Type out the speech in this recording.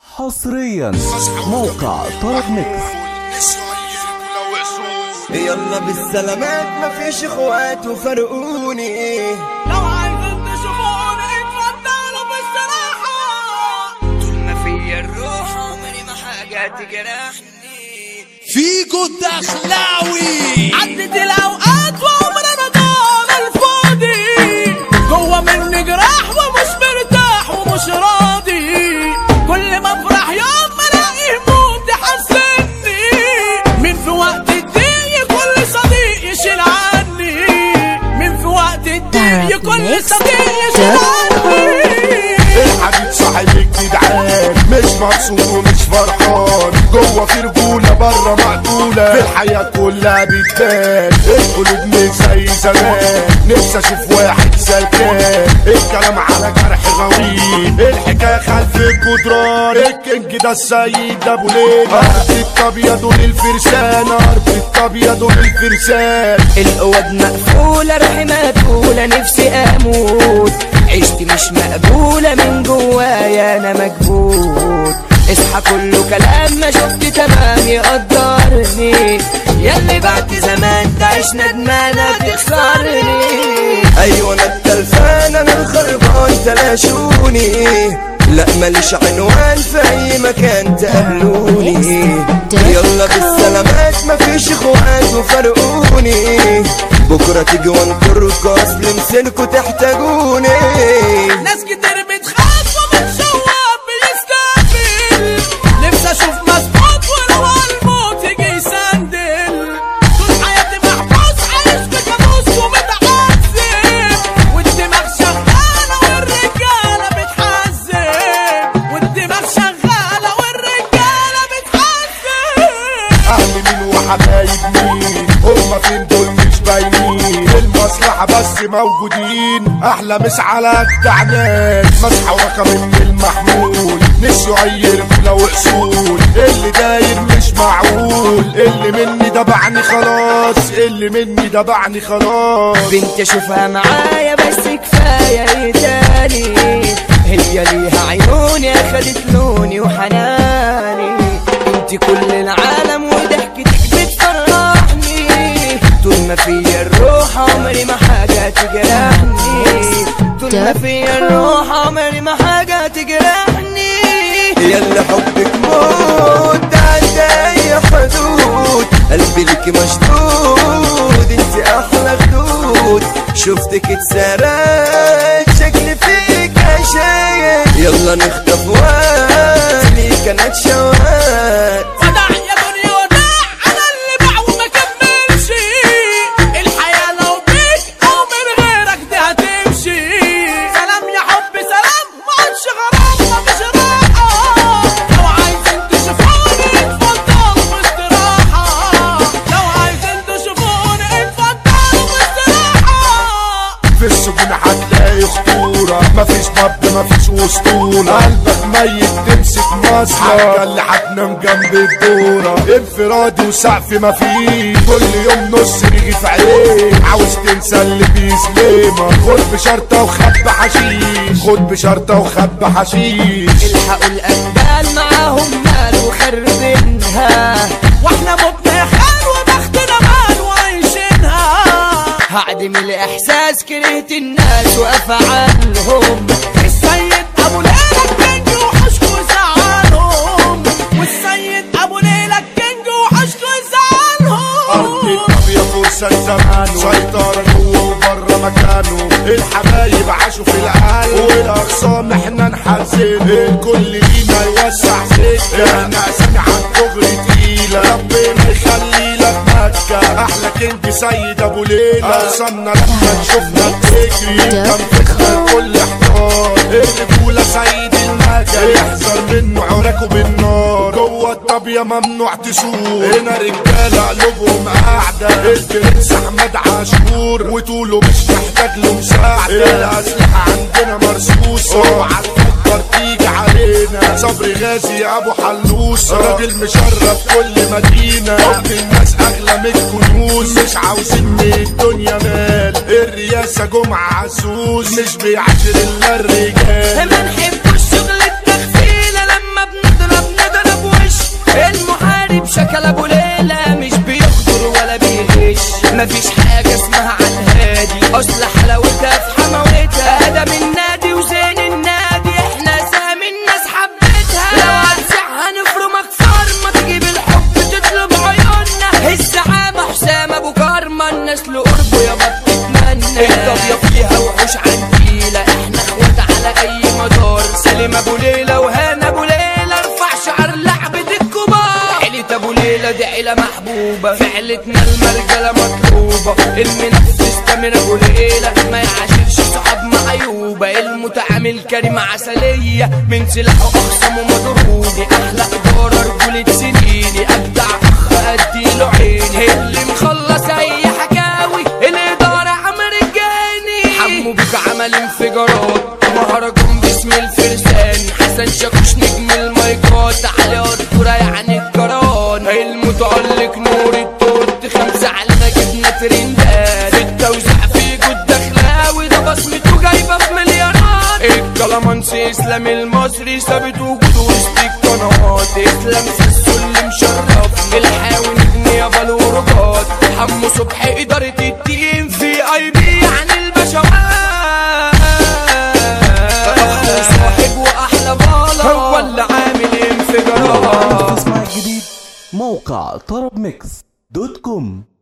حصريا موقع طرب ميكس يلا بالسلامات مفيش اخوات وفرقوني لو عايزين تشوفوني اتفضلوا بالصراحة طول ما فيا الروح عمري ما حاجة تجرحني فيكو الدخلاوي عدت الأوقات وعمرنا ضاع الفاضي جوه مني جراح ومش مرتاح ومش راضي كل ما افرح يوم ما الاقي هموم تحزني مين في وقت الضيق كل صديق يشيل عني مين في وقت الضيق كل صديق يشيل عني الحبيب صاحب الجدعان مش مبسوط ومش فرحان جوه في رجوله بره مقتوله في الحياه كلها بتبان القلوب مش زي زمان نفسي اشوف واحد سلكان الكلام على جرح غويط الحكايه خلف الجدران الكينج ده السيد ابو ليلى ارض الابيض والفرسان ارض الابيض والفرسان الأوض مقفولة روحي مقبولة نفسي أموت عيشتي مش مقبولة من جوايا أنا مكبوت اصحى كله كلام ما شفت تمام يقدرني ياللي بعد زمان تعيش ندمانة تخسرني ايوه انا التلفان انا الخربان تلاشوني لا ماليش عنوان في اي مكان تقابلوني يلا بالسلامات مفيش اخوات وفرقوني بكرة تيجي وانطركوا اصل مسلكوا تحتاجوني ناس كتير بتخاف وبتشوق بيستقبل نفسي اشوف مظبوط ولو الموت يجي يسندل طول حياتي محبوس عايش في كابوس ومتعذب والدماغ شغالة والرجالة بتحزن والدماغ شغالة والرجالة بتحزن اهل مين وحبايب مين هما فين دول مش باينين المصلحة بس موجودين احلى مش على اجدع ناس مسحة ورقة من المحمول نسيوا اي رجولة واصول اللي داير مش معقول اللي مني ده بعني خلاص اللي مني ده بعني خلاص بنت اشوفها معايا بس كفايه ايه تاني هي ليها عيوني اخدت لوني وحناني انت كل العالم وضحكتك بتفرحني طول ما فيا الروح عمري ما حاجه تجرحني طول ما فيا الروح عمري ما حاجه تجرحني يلا حبك موت ده عدى اي حدود قلبي لك مشدود انت احلى خدود شفتك اتسرقت شكلي فيك عشايق يلا نخطف وقت ليك انا اتشوقت وداع يا دنيا وداع انا اللي باع وما كملش الحياة لو بيك او من غيرك دي هتمشي سلام يا حب سلام ما عادش غرام ما فيش راحة لو عايزين تشوفوني اتفضلوا باستراحة لو عايزين تشوفوني اتفضلوا باستراحة في السجون هتلاقي خطورة مفيش باب مفيش وسطورة قلبك ميت تمسك مصلة اللي هتنام جنب الدورة انفرادي وسقف مفيش كل يوم نص ريجي في عينيك عاوز تنسى اللي بيسلمك خد بشرطة وخب حشيش خد بشرطة وخب حشيش الحقوا الأجدال معاهم مال وخربينها واحنا متنا يا خان وبختنا مال وعايشينها هعدم الإحساس كرهت الناس وأفعالهم السيد ابو ليلى الكينج وحشكو زعلهم والسيد ابو ليلى الكينج وحشكو أرض زعلهم الطبيعة فرصة زمانه سيطرة جوه وبره مكانه الحبايب عاشوا في القلب والأخصام احنا نحزن الكل لينا يوسع سكة احنا أسامي عن كبر تقيلة ربنا يخلي لك مكة أحلى كينج سيد أبو ليلى أقسمنا لما تشوفنا بتجري كان فكرة الكل احتار الرجولة سيد المكة يحذر منه عراكه بالنار جوه الطابية ممنوع تسوق هنا رجالة قلوبهم قاعدة البرنس أحمد عاشور وطوله مش محتاج له مساعدة الأسلحة عندنا مرصوصة اوعى تفكر تيجي علينا صبري غازي أبو حلوسة راجل مشرف كل مدينة حب الناس أغلى من الكنوز مش عاوزين من الدنيا مال الرئاسة جمعة عسوس مش بيعاشر إلا الرجال ما نحبش شغل التغفيلة لما بنضرب ابو ليلى وهنا ابو ليلى ارفع شعر لعبة الكبار عيلة ابو ليلى دي عيلة محبوبة في عيلتنا المرجلة مطلوبة المنفذ تامر ابو ليلى ما يعاشرش صحاب معيوبة المتعامل كريم عسلية من سلاحه اخصم ومضروبي احلى ادارة رجولة سنيني ابدع اخ اديله عيني اللي مخلص اي حكاوي الادارة عمر الجاني حمو بيك عمل انفجارات مهرجان باسم الفرسان حسن شاكوش نجم المايكات علي قدورة يعني الجران المتألق نور التورت خمسة على جبنا ترندات في التوزيع في جود دخلاوي ده بصمته جايبة في مليارات الكلامانسي اسلام المصري ثابت وجوده وسط القنوات اسلام سيسو اللي مشرف الحاوي نجم يا بالورقات حمو صبحي إدارة التيم في اي بي يعني البشوات أخو صاحب وأحلى بالا هو اللي عامل انفجارات تسمع الجديد موقع طرب ميكس دوت كوم